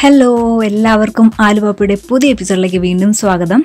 Hello എല്ലാവർക്കും ആലുവാപ്പയുടെ പുതിയ എപ്പിസോഡിലേക്ക് വീണ്ടും സ്വാഗതം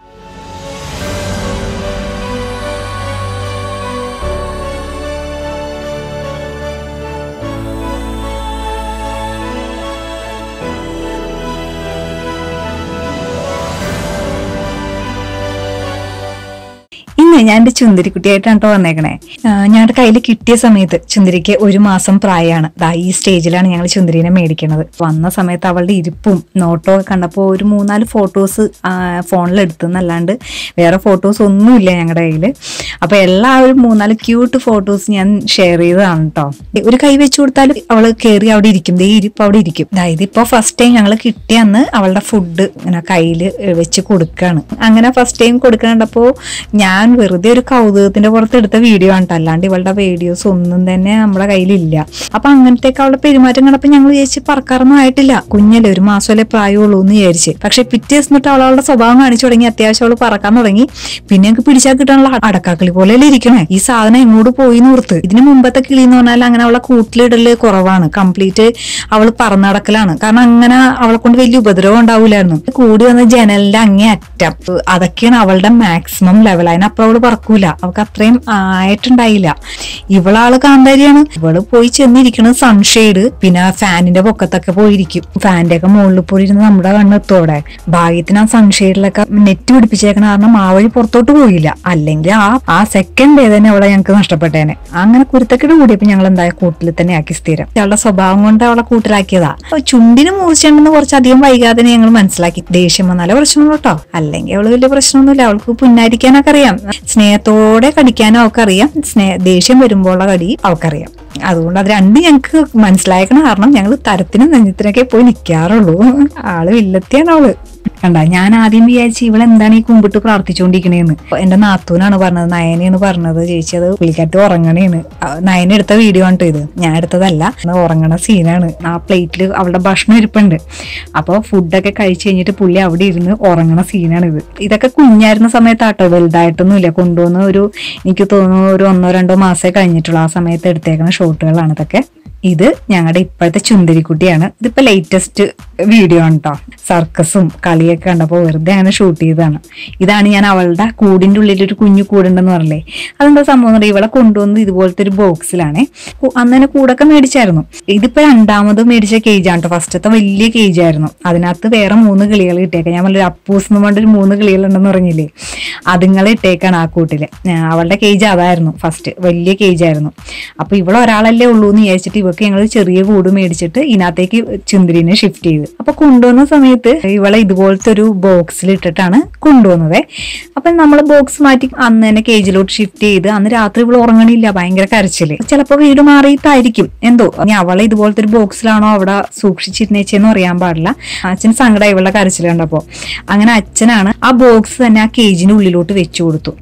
ഇന്ന് ഞാൻ എൻ്റെ ചുന്തിരിക്കുട്ടിയായിട്ടാണ് കേട്ടോ വന്നേക്കണേ ആ, ഞങ്ങളുടെ കയ്യിൽ കിട്ടിയ സമയത്ത് ചുന്തിരിക്ക് ഒരു മാസം പ്രായമാണ് ദാ ഈ സ്റ്റേജിലാണ് ഞങ്ങൾ ചുന്തിരിനെ മേടിക്കണത് വന്ന സമയത്ത് അവളുടെ ഇരിപ്പും നോട്ടോ ഒക്കെ കണ്ടപ്പോൾ ഒരു മൂന്നാല് ഫോട്ടോസ് ഫോണിൽ എടുത്തെന്നല്ലാണ്ട് വേറെ ഫോട്ടോസ് ഒന്നുമില്ല ഞങ്ങളുടെ കയ്യിൽ അപ്പോൾ എല്ലാവരും മൂന്നാല് ക്യൂട്ട് ഫോട്ടോസ് ഞാൻ ഷെയർ ചെയ്തതാണ് കേട്ടോ ഒരു കൈ വെച്ച് കൊടുത്താൽ അവൾ കയറി അവിടെ ഇരിക്കും ദേ ഇരിപ്പ് അവിടെ ഇരിക്കും അതായത് ഇപ്പോൾ ഫസ്റ്റ് ടൈം ഞങ്ങൾ കിട്ടിയ അന്ന് അവളുടെ ഫുഡ് ഇങ്ങനെ കയ്യിൽ വെച്ച് കൊടുക്കുകയാണ് അങ്ങനെ ഫസ്റ്റ് ടൈം കൊടുക്കണ്ടപ്പോൾ ഞാൻ വെറുതെ ഒരു കൗതുകത്തിന്റെ പുറത്ത് എടുത്ത വീഡിയോ ആണ് ട്ടോ. അല്ലാണ്ട് ഇവളുടെ വീഡിയോസ് ഒന്നും തന്നെ നമ്മുടെ കയ്യിലില്ല അപ്പൊ അങ്ങനത്തേക്ക് അവളുടെ പെരുമാറ്റം കണ്ടപ്പോൾ ഞങ്ങൾ വിചാരിച്ച് പറക്കാറൊന്നും ആയിട്ടില്ല കുഞ്ഞല്ലേ ഒരു മാസമല്ലേ പ്രായമുള്ളൂ എന്ന് വിചാരിച്ച് പക്ഷെ പിറ്റേ ദിവസം തൊട്ട് അവൾ അവളുടെ സ്വഭാവം കാണിച്ചു തുടങ്ങി അത്യാവശ്യം അവൾ പറക്കാൻ തുടങ്ങി പിന്നെ ഞങ്ങൾക്ക് പിടിച്ചാൽ കിട്ടാനുള്ള അടക്കാക്കിളി പോലെയല്ലേ ഇരിക്കണേ ഈ സാധനം എങ്ങോട്ട് പോയി നോർത്ത് ഇതിന് മുമ്പത്തെ കിളി എന്ന് പറഞ്ഞാൽ അങ്ങനെ അവളെ കൂട്ടിലിടല് കുറവാണ് കംപ്ലീറ്റ് അവൾ പറന്നടക്കലാണ് കാരണം അങ്ങനെ അവളെ കൊണ്ട് വലിയ ഉപദ്രവം ഉണ്ടാവില്ലായിരുന്നു കൂടി വന്ന ജനലിന്റെ അങ്ങേ അറ്റം അതൊക്കെയാണ് അവളുടെ മാക്സിമം ലെവൽ അതിനപ്പുറം അവള് പറക്കൂല അവൾക്ക് അത്രയും ആയിട്ടുണ്ടായില്ല ഇവളാള് കാന്താരിയാണ് ഇവള് പോയി ചെന്നിരിക്കണത് സൺഷെയ്ഡ് പിന്നെ ഫാനിന്റെ പൊക്കത്തൊക്കെ പോയിരിക്കും ഫാനിന്റെ ഒക്കെ മുകളിൽ പോയി ഇരുന്ന് നമ്മുടെ കണ്ണെത്തും അവിടെ ഭാഗ്യത്തിന് ആ സൺഷെയ്ഡിലൊക്കെ നെറ്റ് പിടിപ്പിച്ചേക്കണ കാരണം ആ വഴി പുറത്തോട്ട് പോയില്ല അല്ലെങ്കിൽ ആ ആ സെക്കൻഡ് ഡേ തന്നെ അവളെ ഞങ്ങൾക്ക് നഷ്ടപ്പെട്ടേനെ അങ്ങനെ കുരുത്തക്കേട് കൂടിയപ്പോ ഞങ്ങൾ എന്തായ കൂട്ടിൽ തന്നെ ആക്കി സ്ഥിരം അവളുടെ സ്വഭാവം കൊണ്ട് അവളെ കൂട്ടിലാക്കിയതാ അപ്പൊ ചുണ്ടിന് മൂർച്ചയുണ്ടെന്ന് കുറച്ചധികം വൈകാതെ ഞങ്ങൾ മനസ്സിലാക്കി ദേഷ്യം വന്നാലേ പ്രശ്നമുള്ളൂ കേട്ടോ അല്ലെങ്കിൽ അവള് വലിയ പ്രശ്നമൊന്നുമില്ല അവൾക്ക് പുന്നാരിക്കാനൊക്കെ അറിയാം സ്നേഹത്തോടെ കടിക്കാനും അവൾക്കറിയാം സ്നേഹ ദേഷ്യം വരുമ്പോഴുള്ള കടി അവൾക്കറിയാം അതുകൊണ്ട് അത് രണ്ടും ഞങ്ങൾക്ക് മനസ്സിലാക്കണ കാരണം ഞങ്ങൾ തരത്തിനും നെഞ്ഞത്തിനൊക്കെ പോയി നിൽക്കാറുള്ളൂ ആള് വില്ലത്തിയാണ് അവള് കണ്ട ഞാൻ ആദ്യം വിചാരിച്ചു ഇവളെന്താണ് ഈ കുമ്പിട്ട് പ്രാർത്ഥിച്ചുകൊണ്ടിരിക്കണേന്ന് എന്റെ നാത്തൂനാണ് പറഞ്ഞത് നയനയാണ് പറഞ്ഞത് ചേച്ചി അത് പുള്ളിക്കാറ്റ് ഉറങ്ങണേന്ന് ആ, നയന എടുത്ത വീഡിയോ ആണ് ട്ടോ ഇത് ഞാൻ എടുത്തതല്ല അത് ഉറങ്ങണ സീനാണ് ആ പ്ലേറ്റിൽ അവളുടെ ഭക്ഷണം ഇരിപ്പുണ്ട് അപ്പോൾ ഫുഡൊക്കെ കഴിച്ചു കഴിഞ്ഞിട്ട് പുള്ളി അവിടെ ഇരുന്ന് ഉറങ്ങണ സീനാണ് ഇത് ഇതൊക്കെ കുഞ്ഞായിരുന്ന സമയത്താട്ടോ വലുതായിട്ടൊന്നുമില്ല കൊണ്ടുവന്ന് ഒരു എനിക്ക് തോന്നുന്നു ഒരു ഒന്നോ രണ്ടോ മാസമേ കഴിഞ്ഞിട്ടുള്ളൂ ആ സമയത്ത് എടുത്തേക്കുന്ന ഷോട്ടുകളാണ് ഇതൊക്കെ ഇത് ഞങ്ങളുടെ ഇപ്പോഴത്തെ ചുന്ദരിക്കുട്ടിയാണ് ഇതിപ്പോ ലേറ്റസ്റ്റ് വീഡിയോ ആണ് കേട്ടോ സർക്കസും കളിയൊക്കെ കണ്ടപ്പോൾ വെറുതെ അങ്ങനെ ഷൂട്ട് ചെയ്തതാണ് ഇതാണ് ഞാൻ അവളുടെ കൂടിന്റെ ഉള്ളിൽ ഒരു കുഞ്ഞു കൂടുണ്ടെന്ന് പറഞ്ഞില്ലേ അതെന്താ സംഭവം എന്ന് പറയുക ഇവളെ കൊണ്ടുവന്ന് ഇതുപോലത്തെ ഒരു ബോക്സിലാണ് അന്ന് തന്നെ കൂടൊക്കെ മേടിച്ചായിരുന്നു ഇതിപ്പോ രണ്ടാമത് മേടിച്ച കേജ് ആണ് കേട്ടോ ഫസ്റ്റത്തെ വലിയ കേജ് ആയിരുന്നു അതിനകത്ത് വേറെ മൂന്ന് കിളികൾ ഇട്ടേക്കാം ഞാൻ പറഞ്ഞൊരു അപ്പൂസ് എന്ന് പറഞ്ഞൊരു മൂന്ന് കിളികളുണ്ടെന്ന് പറഞ്ഞില്ലേ അതുങ്ങളെ ഇട്ടേക്കാണ് ആ കൂട്ടില് ആ, അവളുടെ കേജ് അതായിരുന്നു ഫസ്റ്റ് വലിയ കേജ് ആയിരുന്നു അപ്പൊ ഇവളെ ഒരാളല്ലേ ഉള്ളൂ എന്ന് വിചാരിച്ചിട്ട് ഇവക്ക് ഞങ്ങൾ ചെറിയ കൂട് മേടിച്ചിട്ട് ഇതിനകത്തേക്ക് ചുന്തിരിനെ ഷിഫ്റ്റ് ചെയ്തു അപ്പൊ കൊണ്ടുവന്ന സമയത്ത് ഇവളെ ഇതുപോലത്തെ ഒരു ബോക്സിൽ ഇട്ടിട്ടാണ് കൊണ്ടുവന്നത് അപ്പൊ നമ്മൾ ബോക്സ് മാറ്റി അന്ന് തന്നെ കേജിലോട്ട് ഷിഫ്റ്റ് ചെയ്ത് അന്ന് രാത്രി ഇവള് ഉറങ്ങണില്ല ഭയങ്കര കരച്ചില് ചിലപ്പോ വീട് മാറിയിട്ടായിരിക്കും എന്തോ ഇനി അവളെ ഇതുപോലത്തെ ഒരു ബോക്സിലാണോ അവിടെ സൂക്ഷിച്ചിരുന്നേച്ചെന്ന് അറിയാൻ പാടില്ല അച്ഛൻ സങ്കടം ഇവളുടെ കരച്ചിൽ കണ്ടപ്പോ അങ്ങനെ അച്ഛനാണ് ആ ബോക്സ് തന്നെ ആ കേജിന്റെ ഉള്ളിലോട്ട് വെച്ചു കൊടുത്തു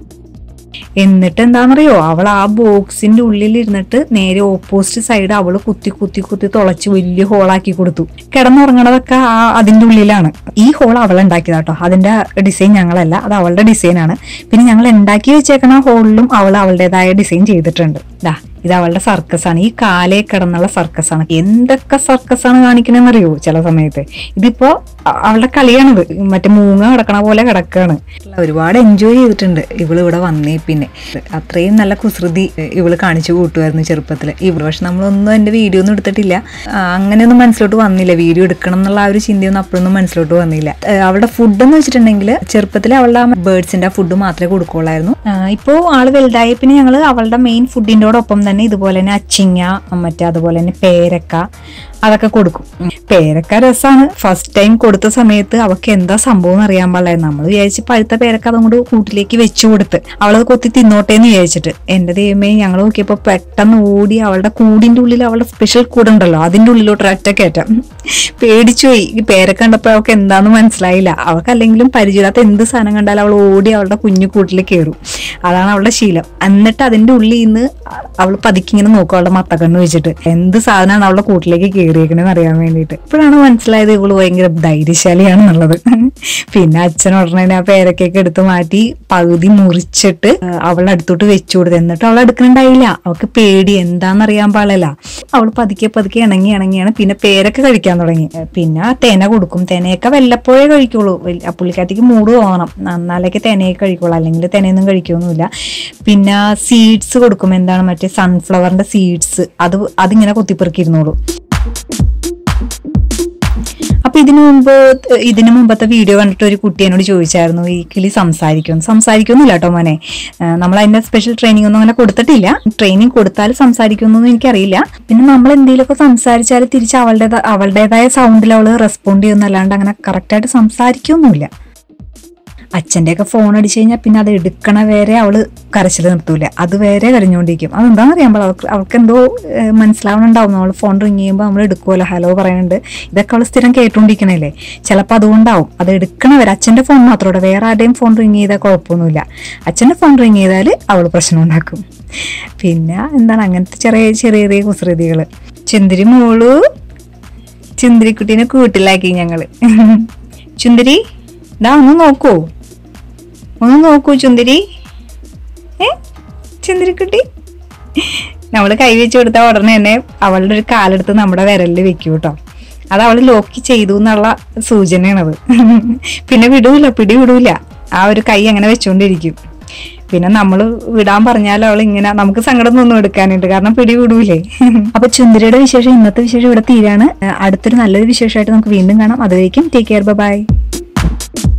എന്നിട്ട് എന്താണെന്നറിയോ അവൾ ആ ബോക്സിന്റെ ഉള്ളിൽ ഇരുന്നിട്ട് നേരെ ഓപ്പോസിറ്റ് സൈഡ് അവള് കുത്തി കുത്തി കുത്തി തുളച്ച് വലിയ ഹോളാക്കി കൊടുത്തു കിടന്നുറങ്ങണതൊക്കെ ആ അതിന്റെ ഉള്ളിലാണ് ഈ ഹോൾ അവൾ ഉണ്ടാക്കിയതാട്ടോ അതിന്റെ ഡിസൈൻ ഞങ്ങളല്ല അത് അവളുടെ ഡിസൈനാണ് പിന്നെ ഞങ്ങൾ ഉണ്ടാക്കി വെച്ചേക്കണ ഹോളിലും അവൾ അവളുടേതായ ഡിസൈൻ ചെയ്തിട്ടുണ്ട് ദാ ഇത് അവളുടെ സർക്കസ് ആണ് ഈ കാലേ കിടന്നുള്ള സർക്കസ് ആണ് എന്തൊക്കെ സർക്കസ് ആണ് കാണിക്കണെന്ന് അറിയോ ചില സമയത്ത് ഇതിപ്പോ അ- അവളുടെ കളിയാണിത് മറ്റേ മൂങ്ങ കിടക്കണ പോലെ കിടക്കാണ് ഒരുപാട് എൻജോയ് ചെയ്തിട്ടുണ്ട് ഇവള് ഇവിടെ വന്നേ പിന്നെ അത്രയും നല്ല കുസൃതി ഇവള് കാണിച്ചു കൂട്ടുമായിരുന്നു ചെറുപ്പത്തില് ഇവള് പക്ഷെ നമ്മളൊന്നും എന്റെ വീഡിയോ ഒന്നും എടുത്തിട്ടില്ല ആ, അങ്ങനെയൊന്നും മനസ്സിലോട്ട് വന്നില്ല വീഡിയോ എടുക്കണം എന്നുള്ള ആ ഒരു ചിന്തയൊന്നും അപ്പോഴൊന്നും മനസ്സിലോട്ട് വന്നില്ല ഏ, അവളുടെ ഫുഡ് എന്ന് വെച്ചിട്ടുണ്ടെങ്കിൽ ചെറുപ്പത്തിൽ അവളുടെ ബേർഡ്സിന്റെ ഫുഡ് മാത്രമേ കൊടുക്കുള്ളായിരുന്നു ഇപ്പോൾ ആള് വലുതായി പിന്നെ ഞങ്ങൾ അവളുടെ മെയിൻ ഫുഡിൻ്റെയോടൊപ്പം തന്നെ ഇതുപോലെ തന്നെ അച്ചിങ്ങ മറ്റേ അതുപോലെ തന്നെ പേരക്ക അതൊക്കെ കൊടുക്കും ഉം. പേരക്ക രസമാണ് ഫസ്റ്റ് ടൈം കൊടുത്ത സമയത്ത് അവൾക്ക് എന്താ സംഭവം എന്ന് അറിയാൻ പാടില്ലായിരുന്നു നമ്മൾ വിചാരിച്ച് പഴുത്ത പേരക്ക അതുകൊണ്ട് കൂട്ടിലേക്ക് വെച്ചു കൊടുത്ത് അവളത് കൊത്തി തിന്നോട്ടെ എന്ന് വിചാരിച്ചിട്ട് എന്റെ ദൈവമേ ഞങ്ങൾ നോക്കിയപ്പോൾ പെട്ടെന്ന് ഓടി അവളുടെ കൂടിന്റെ ഉള്ളിൽ അവളുടെ സ്പെഷ്യൽ കൂടുണ്ടല്ലോ അതിന്റെ ഉള്ളിലോട്ട് ഒറ്റ കയറ്റം പേടിച്ചു പോയി ഈ പേരക്ക കണ്ടപ്പോൾ അവൾക്ക് എന്താന്ന് മനസ്സിലായില്ല അവൾക്ക് അല്ലെങ്കിലും പരിചയമില്ലാത്ത എന്ത് സാധനം കണ്ടാലും അവൾ ഓടി അവളുടെ കുഞ്ഞു കൂട്ടിൽ കയറും അതാണ് അവളുടെ ശീലം എന്നിട്ട് അതിന്റെ ഉള്ളിൽ നിന്ന് അവൾ പതുക്കിങ്ങനെ നോക്കും അവളുടെ മത്തക്കണ്ണ് വെച്ചിട്ട് എന്ത് സാധനമാണ് അവളുടെ കൂട്ടിലേക്ക് കയറി കയറിയേക്കണെന്ന് അറിയാൻ വേണ്ടിയിട്ട് ഇപ്പോഴാണ് മനസ്സിലായത് ഇവള് ഭയങ്കര ധൈര്യശാലിയാണെന്നുള്ളത് പിന്നെ അച്ഛൻ ഉടനെ ആ പേരക്കൊക്കെ എടുത്ത് മാറ്റി പകുതി മുറിച്ചിട്ട് അവളുടെ അടുത്തോട്ട് വെച്ചു കൊടുത്തു എന്നിട്ട് അവൾ എടുക്കണുണ്ടായില്ല അവൾക്ക് പേടി എന്താണെന്നറിയാൻ പാടില്ല അവൾ പതുക്കെ പതുക്കെ ഇണങ്ങി ഇണങ്ങിയാണ് പിന്നെ പേരൊക്കെ കഴിക്കാൻ തുടങ്ങി പിന്നെ തെന കൊടുക്കും തെനയൊക്കെ വല്ലപ്പോഴേ കഴിക്കുള്ളൂ വല്ല- ആ പുള്ളിക്കാറ്റിക്ക് മൂട് തോന്നണം എന്നാലൊക്കെ തെനയൊക്കെ കഴിക്കുള്ളൂ അല്ലെങ്കിൽ തെനയൊന്നും കഴിക്കൊന്നുമില്ല പിന്നെ സീഡ്സ് കൊടുക്കും എന്താണ് മറ്റേ സൺഫ്ലവറിന്റെ സീഡ്സ് അത് അതിങ്ങനെ കുത്തിപ്പെറുക്കിയിരുന്നോളൂ അപ്പൊ ഇതിനു മുമ്പ് ഇതിനു മുമ്പത്തെ വീഡിയോ കണ്ടിട്ട് ഒരു കുട്ടി എന്നോട് ചോദിച്ചായിരുന്നു ഈ കിളി സംസാരിക്കും സംസാരിക്കൊന്നുമില്ല കേട്ടോ മോനെ നമ്മൾ അതിന്റെ സ്പെഷ്യൽ ട്രെയിനിങ് ഒന്നും അങ്ങനെ കൊടുത്തിട്ടില്ല ട്രെയിനിങ് കൊടുത്താൽ സംസാരിക്കുമെന്നൊന്നും എനിക്കറിയില്ല പിന്നെ നമ്മൾ എന്തെങ്കിലുമൊക്കെ സംസാരിച്ചാൽ തിരിച്ച് അവളുടെ അവളുടേതായ സൗണ്ടിൽ അവള് റെസ്പോണ്ട് ചെയ്യുന്നല്ലാണ്ട് അങ്ങനെ കറക്റ്റായിട്ട് സംസാരിക്കൊന്നുമില്ല അച്ഛൻ്റെയൊക്കെ ഫോൺ അടിച്ചു കഴിഞ്ഞാൽ പിന്നെ അത് എടുക്കണ വരെ അവള് കരച്ചിൽ നിർത്തൂല അത് വരെ കരഞ്ഞുകൊണ്ടിരിക്കും അതെന്താണെന്ന് അറിയാൻ പാടില്ല അവൾക്ക് അവൾക്ക് എന്തോ ഏഹ്, മനസ്സിലാവണുണ്ടാവും നമ്മൾ ഫോൺ റിങ് ചെയ്യുമ്പോൾ നമ്മൾ എടുക്കുമല്ലോ ഹലോ പറയുന്നുണ്ട് ഇതൊക്കെ അവൾ സ്ഥിരം കേട്ടുകൊണ്ടിരിക്കണല്ലേ ചിലപ്പോൾ അതുകൊണ്ടാവും അത് എടുക്കണ വരെ അച്ഛൻ്റെ ഫോൺ മാത്രമേ വേറെ ആരുടെയും ഫോൺ റിങ് ചെയ്താൽ കുഴപ്പമൊന്നുമില്ല അച്ഛൻ്റെ ഫോൺ റിങ് ചെയ്താൽ അവൾ പ്രശ്നം ഉണ്ടാക്കും പിന്നെ എന്താണ് അങ്ങനത്തെ ചെറിയ ചെറിയ ചെറിയ കുസൃതികൾ ചുന്തിരി മോളു ചുന്തിരിക്കുട്ടീനെ കൂട്ടിലാക്കി ഞങ്ങള് ചുന്തിരി ഇതാ ഒന്ന് നോക്കൂ ഒന്ന് നോക്കൂ ചുന്തിരി ഏ ചുന്തിരിക്കുട്ടി നമ്മൾ കൈ വെച്ച് കൊടുത്ത ഉടനെ തന്നെ അവളുടെ ഒരു കാലെടുത്ത് നമ്മുടെ വിരലിൽ വെക്കൂ കേട്ടോ അത് അവൾ ലോക്ക് ചെയ്തു എന്നുള്ള സൂചനയാണത് പിന്നെ വിടൂല പിടി വിടൂല ആ ഒരു കൈ അങ്ങനെ വെച്ചുകൊണ്ടിരിക്കും പിന്നെ നമ്മൾ വിടാൻ പറഞ്ഞാൽ അവൾ ഇങ്ങനെ നമുക്ക് സങ്കടം ഒന്നും എടുക്കാനുണ്ട് കാരണം പിടി വിടൂലേ അപ്പൊ ചുന്ദരിയുടെ വിശേഷം ഇന്നത്തെ വിശേഷം ഇവിടെ തീരാണ് അടുത്തൊരു നല്ലൊരു വിശേഷമായിട്ട് നമുക്ക് വീണ്ടും കാണാം അതുവരേക്കും ടേക്ക് കെയർ ബൈ